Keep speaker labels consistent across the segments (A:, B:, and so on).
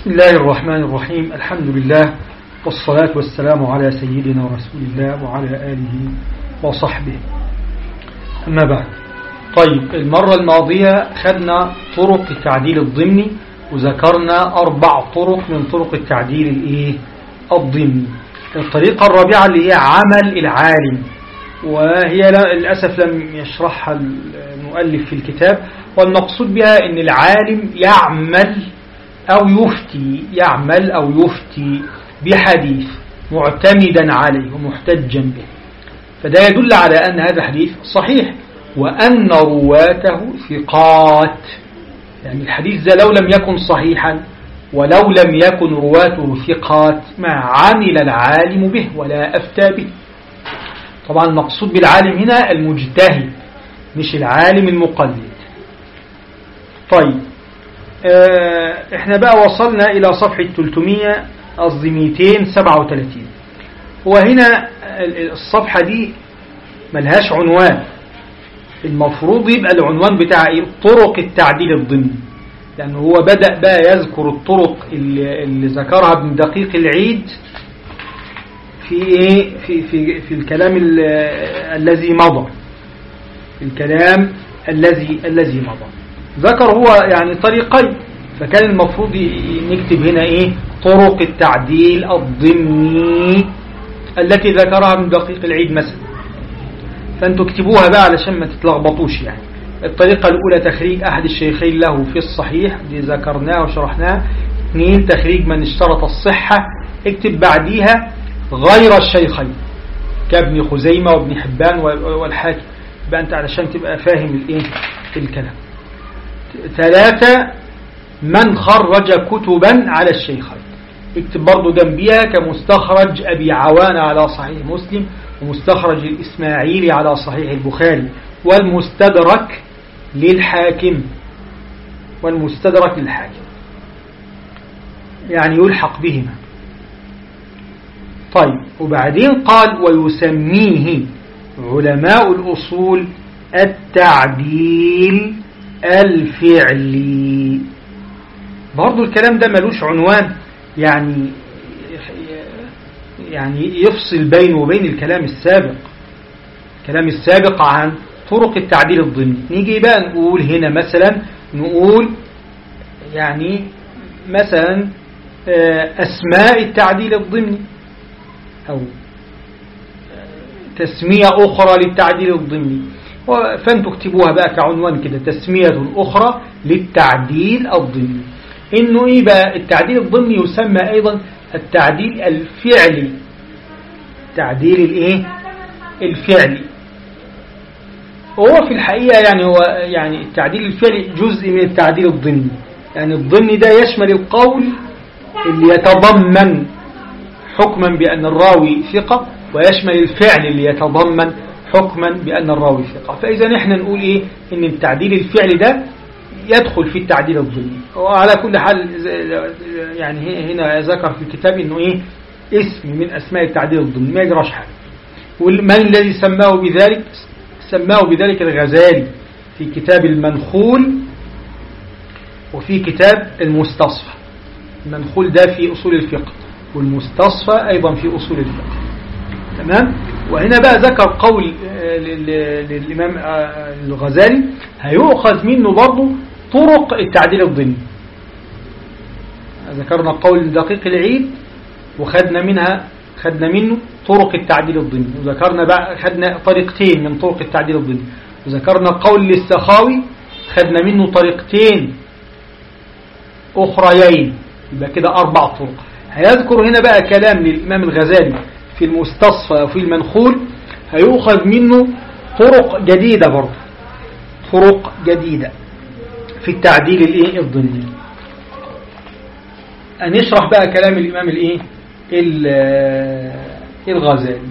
A: بسم الله الرحمن الرحيم الحمد لله والصلاة والسلام على سيدنا رسول الله وعلى آله وصحبه أما بعد طيب المرة الماضية خدنا طرق التعديل الضمني وذكرنا أربع طرق من طرق التعديل الإيه الضمني الطريقة الرابعة اللي هي عمل العالم وهي للأسف لم يشرحها المؤلف في الكتاب والمقصود بها أن العالم يعمل أو يفتي يعمل أو يفتي بحديث معتمدا عليه ومحتجا به فده يدل على أن هذا حديث صحيح وأن رواته ثقات يعني الحديث ده لو لم يكن صحيحا ولو لم يكن رواته ثقات ما عمل العالم به ولا أفتى به طبعا المقصود بالعالم هنا المجتهد مش العالم المقلد طيب اه احنا بقى وصلنا الى صفحة 300 قصدي 237 وهنا الصفحة دي ملهاش عنوان المفروض يبقى العنوان بتاع ايه طرق التعديل الضمني لأنه هو بدأ بقى يذكر الطرق اللي, اللي ذكرها ابن دقيق العيد في ايه في في في الكلام الذي مضى الكلام الذي الذي مضى ذكر هو يعني طريقين فكان المفروض نكتب هنا ايه طرق التعديل الضمني التي ذكرها ابن دقيق العيد مثلا فانتوا اكتبوها بقى علشان ما تتلخبطوش يعني الطريقة الأولى تخريج أحد الشيخين له في الصحيح دي ذكرناه وشرحناه اثنين تخريج من اشترط الصحة اكتب بعديها غير الشيخين كابن خزيمة وابن حبان والحاكم يبقى أنت علشان تبقى فاهم الايه الكلام ثلاثة من خرج كتبا على الشيخين اكتب برضو جنبيها كمستخرج أبي عوان على صحيح مسلم ومستخرج الإسماعيلي على صحيح البخاري والمستدرك للحاكم والمستدرك للحاكم يعني يلحق بهما طيب وبعدين قال ويسميه علماء الأصول التعديل الفعلي برضو الكلام ده ملوش عنوان يعني يعني يفصل بينه وبين الكلام السابق الكلام السابق عن طرق التعديل الضمني نيجي بقى نقول هنا مثلا نقول يعني مثلا أسماء التعديل الضمني أو تسمية أخرى للتعديل الضمني فانتوا اكتبوها بقى كعنوان كده تسمية أخرى للتعديل الضمني إنه إيه بقى التعديل الضمني يسمى أيضا التعديل الفعلي تعديل الإيه الفعلي هو في الحقيقة يعني هو يعني التعديل الفعلي جزء من التعديل الضمني يعني الضمني ده يشمل القول اللي يتضمن حكما بأن الراوي ثقة ويشمل الفعل اللي يتضمن حكما بأن الراوي ثقة فإذا نحن نقول إيه إن التعديل الفعلي ده يدخل في التعديل الضمني وعلى كل حال يعني هنا ذكر في الكتاب إنه إيه اسم من أسماء التعديل الضمني ما يجراش حاجة ومن الذي سماه بذلك سماه بذلك الغزالي في كتاب المنخول وفي كتاب المستصفى المنخول ده في أصول الفقه والمستصفى أيضا في أصول الفقه تمام وهنا بقى ذكر قول للإمام الغزالي هيؤخذ منه برضه طرق التعديل الضمني ذكرنا قول دقيق العيد وخدنا منها خدنا منه طرق التعديل الضمني وذكرنا بقى خدنا طريقتين من طرق التعديل الضمني وذكرنا قول للسخاوي خدنا منه طريقتين أخريين يبقى كده أربع طرق هيذكر هنا بقى كلام للإمام الغزالي في المستصفى وفي المنخول هيؤخذ منه طرق جديدة برضه طرق جديدة في التعديل الايه الضمني أن يشرح بقى كلام الإمام الايه الغزالي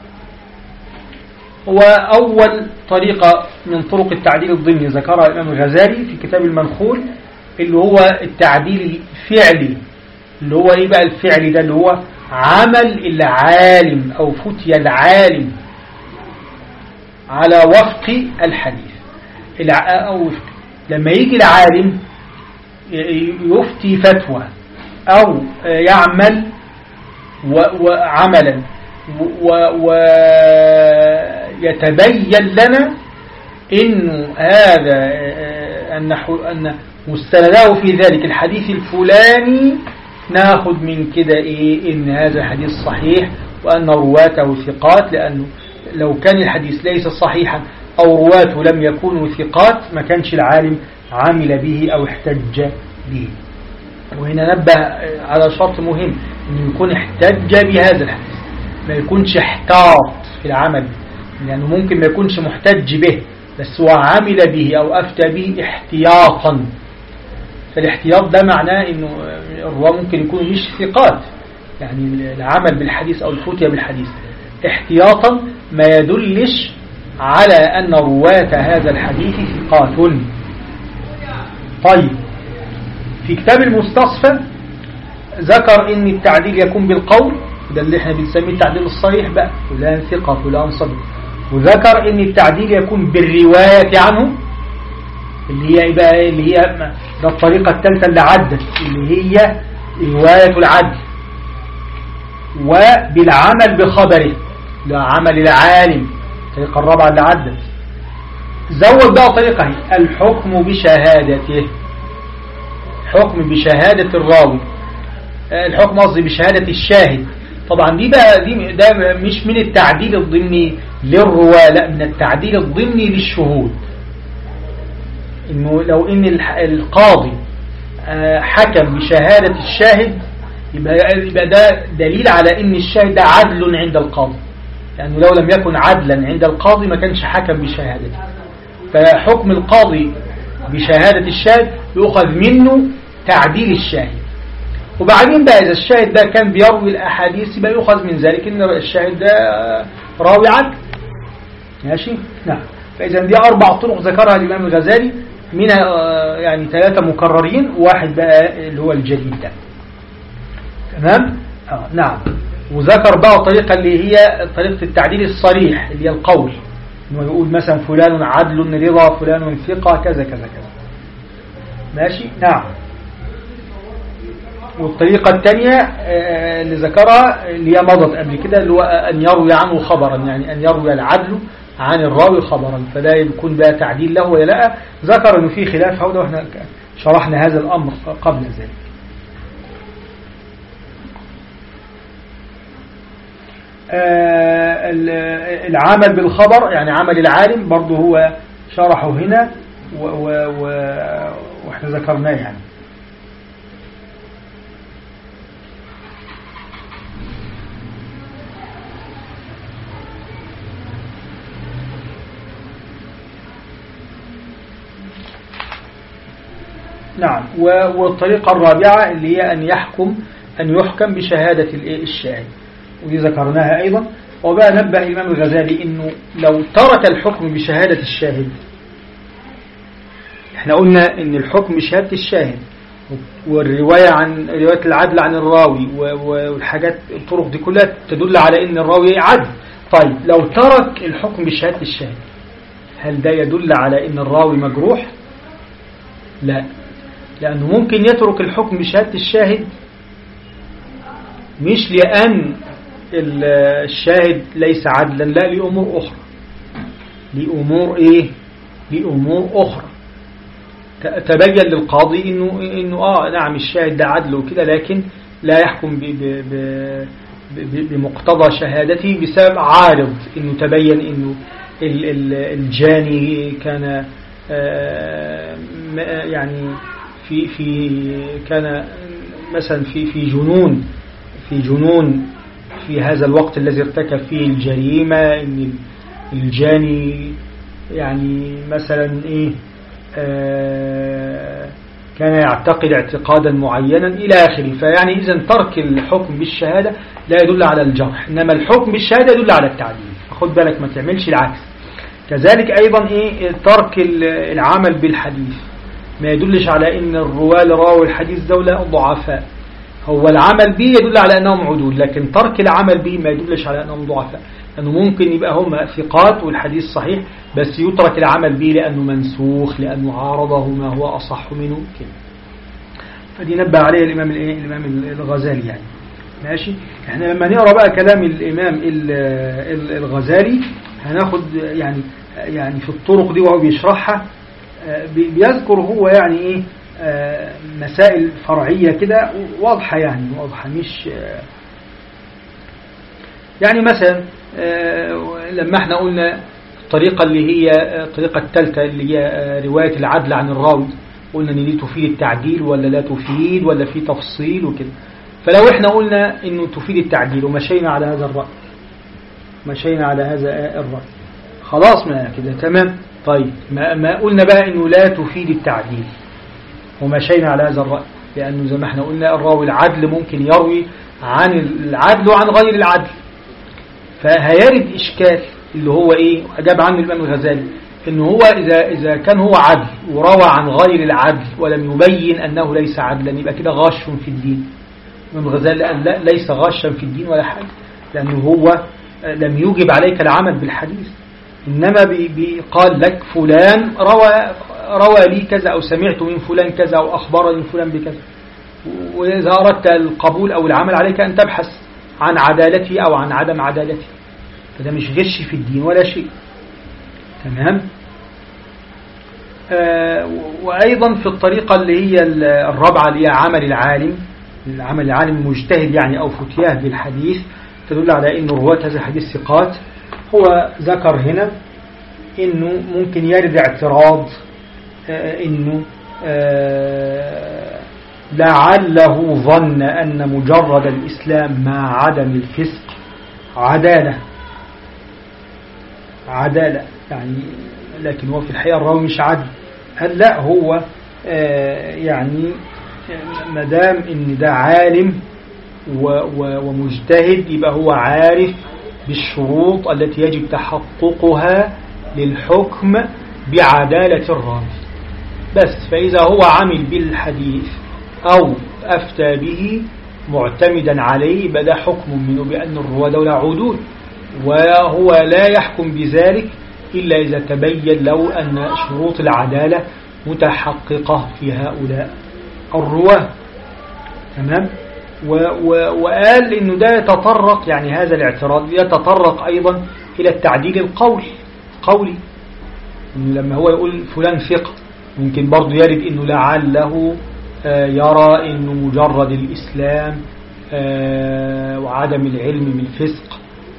A: هو أول طريقة من طرق التعديل الضمني ذكرها الإمام الغزالي في كتاب المنخول اللي هو التعديل الفعلي اللي هو إيه بقى الفعلي ده اللي هو عمل العالم أو فتي العالم على وفق الحديث أو وفق لما يجي العالم يفتي فتوى أو يعمل وعملا ويتبين لنا إن هذا أن أن مستنده في ذلك الحديث الفلاني ناخذ من كده إيه إن هذا حديث صحيح وأن رواته ثقات لأنه لو كان الحديث ليس صحيحا أو رواته لم يكونوا ثقات ما كانش العالم عمل به أو احتج به وهنا نبه على شرط مهم أن يكون احتج بهذا الحديث ما يكونش احتاط في العمل لأنه ممكن ما يكونش محتج به بس هو عمل به أو أفتى به احتياطا فالاحتياط ده معناه أنه الرواة ممكن يكونوا مش ثقات يعني العمل بالحديث أو الفتية بالحديث احتياطا ما يدلش على أن رواة هذا الحديث ثقات طيب في كتاب المستصفى ذكر ان التعديل يكون بالقول ده اللي احنا بنسميه التعديل الصريح بقى فلان ثقة فلان صدق وذكر ان التعديل يكون بالرواية عنه اللي هي بقى اللي هي ده الطريقة الثالثة اللي عدت اللي هي رواية العدل وبالعمل بخبره ده عمل العالم الطريقة الرابعة اللي عدت زود بقى طريقة الحكم بشهادته حكم بشهادة الراوي الحكم قصدي بشهادة الشاهد طبعا دي بقى دي ده مش من التعديل الضمني للرواة لا من التعديل الضمني للشهود انه لو ان القاضي حكم بشهادة الشاهد يبقى, يبقى ده دليل على ان الشاهد ده عدل عند القاضي لأنه لو لم يكن عدلا عند القاضي ما كانش حكم بشهادته فحكم القاضي بشهادة الشاهد يؤخذ منه تعديل الشاهد وبعدين بقى إذا الشاهد ده كان بيروي الأحاديث يبقى يؤخذ من ذلك إن الشاهد ده راوي عدل ماشي نعم فإذا دي أربع طرق ذكرها الإمام الغزالي منها يعني ثلاثة مكررين واحد بقى اللي هو الجديد ده تمام آه نعم وذكر بقى الطريقة اللي هي طريقة التعديل الصريح اللي هي القول انه يقول مثلا فلان عدل رضا فلان ثقة كذا كذا كذا ماشي نعم والطريقة الثانية اللي ذكرها اللي هي مضت قبل كده اللي هو أن يروي عنه خبرا يعني أن يروي العدل عن الراوي خبرا فلا يكون بقى تعديل له ولا لا ذكر أنه في خلاف هذا وإحنا شرحنا هذا الأمر قبل ذلك العمل بالخبر يعني عمل العالم برضه هو شرحه هنا و و و واحنا ذكرناه يعني نعم والطريقة الرابعة اللي هي أن يحكم أن يحكم بشهادة الشاهد ودي ذكرناها أيضا وبقى نبه الإمام الغزالي أنه لو ترك الحكم بشهادة الشاهد احنا قلنا أن الحكم بشهادة الشاهد والرواية عن رواية العدل عن الراوي والحاجات الطرق دي كلها تدل على أن الراوي عدل طيب لو ترك الحكم بشهادة الشاهد هل ده يدل على أن الراوي مجروح لا لأنه ممكن يترك الحكم بشهادة الشاهد مش لأن الشاهد ليس عدلا لا لأمور أخرى لأمور إيه لأمور أخرى تبين للقاضي إنه, إنه آه نعم الشاهد ده عدل وكده لكن لا يحكم ب ب ب بمقتضى شهادته بسبب عارض إنه تبين إنه الجاني كان يعني في في كان مثلا في في جنون في جنون في هذا الوقت الذي ارتكب فيه الجريمة ان الجاني يعني مثلا ايه آه كان يعتقد اعتقادا معينا إلى آخره فيعني إذا ترك الحكم بالشهادة لا يدل على الجرح إنما الحكم بالشهادة يدل على التعديل خد بالك ما تعملش العكس كذلك أيضا إيه ترك العمل بالحديث ما يدلش على إن الرواة اللي راوا الحديث دولة ضعفاء هو العمل به يدل على أنهم عدول لكن ترك العمل به ما يدلش على أنهم ضعفاء لأنه ممكن يبقى هم ثقات والحديث صحيح بس يترك العمل به لأنه منسوخ لأنه عارضه ما هو أصح منه كده فدي نبه عليه الإمام الإيه الإمام الغزالي يعني ماشي احنا لما نقرأ بقى كلام الإمام الغزالي هناخد يعني يعني في الطرق دي وهو بيشرحها بيذكر هو يعني ايه مسائل فرعية كده واضحة يعني واضحة مش يعني مثلا لما احنا قلنا الطريقة اللي هي الطريقة الثالثة اللي هي رواية العدل عن الراوي قلنا ان دي تفيد التعديل ولا لا تفيد ولا في تفصيل وكده فلو احنا قلنا انه تفيد التعديل ومشينا على هذا الرأي مشينا على هذا الرأي خلاص ما كده تمام طيب ما, ما قلنا بقى انه لا تفيد التعديل ومشينا على هذا الرأي لأنه زي ما احنا قلنا الراوي العدل ممكن يروي عن العدل وعن غير العدل فهيرد إشكال اللي هو إيه أجاب عنه الإمام الغزالي إنه هو إذا, إذا كان هو عدل وروى عن غير العدل ولم يبين أنه ليس عدلا يبقى كده غش في الدين الإمام الغزالي قال لا ليس غشا في الدين ولا حاجة لأنه هو لم يوجب عليك العمل بالحديث إنما قال لك فلان روى روى لي كذا أو سمعت من فلان كذا أو أخبرني فلان بكذا وإذا أردت القبول أو العمل عليك أن تبحث عن عدالته أو عن عدم عدالته فده مش غش في الدين ولا شيء تمام آه وأيضا في الطريقة اللي هي الرابعة اللي هي عمل العالم العمل العالم المجتهد يعني أو فتياه بالحديث تدل على أن رواة هذا الحديث ثقات هو ذكر هنا أنه ممكن يرد اعتراض آه أنه آه لعله ظن أن مجرد الإسلام مع عدم الفسق عدالة عدالة يعني لكن هو في الحقيقة الراوي مش عدل هل لا هو آه يعني مدام ان ده عالم ومجتهد يبقى هو عارف بالشروط التي يجب تحققها للحكم بعدالة الراوي بس فإذا هو عمل بالحديث أو أفتى به معتمدا عليه بدا حكم منه بأن الرواة دولة عدول وهو لا يحكم بذلك إلا إذا تبين له أن شروط العدالة متحققة في هؤلاء الرواة تمام و و وقال إنه ده يتطرق يعني هذا الاعتراض يتطرق أيضا إلى التعديل القولي قولي لما هو يقول فلان ثقة ممكن برضو يرد إنه لعله يرى أنه مجرد الإسلام وعدم العلم بالفسق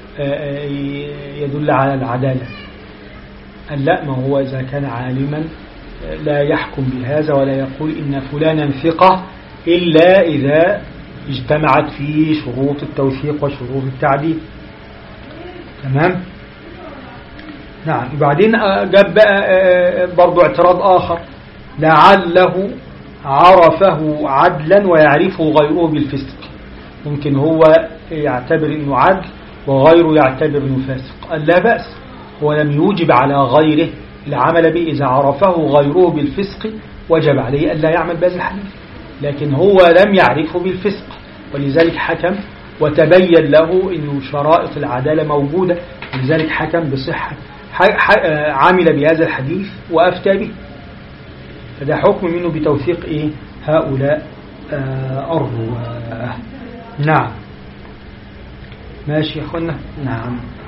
A: يدل على العدالة قال لا ما هو إذا كان عالما لا يحكم بهذا ولا يقول إن فلانا ثقة إلا إذا اجتمعت فيه شروط التوثيق وشروط التعديل تمام نعم وبعدين جاب بقى برضو اعتراض آخر لعله عرفه عدلا ويعرفه غيره بالفسق ممكن هو يعتبر انه عدل وغيره يعتبر انه فاسق قال لا بأس هو لم يوجب على غيره العمل به إذا عرفه غيره بالفسق وجب عليه أن لا يعمل بهذا الحديث لكن هو لم يعرفه بالفسق ولذلك حكم وتبين له أن شرائط العدالة موجودة ولذلك حكم بصحة عمل بهذا الحديث وأفتى به فده حكم منه بتوثيق إيه هؤلاء آه الرواه نعم ماشي يا أخوانا نعم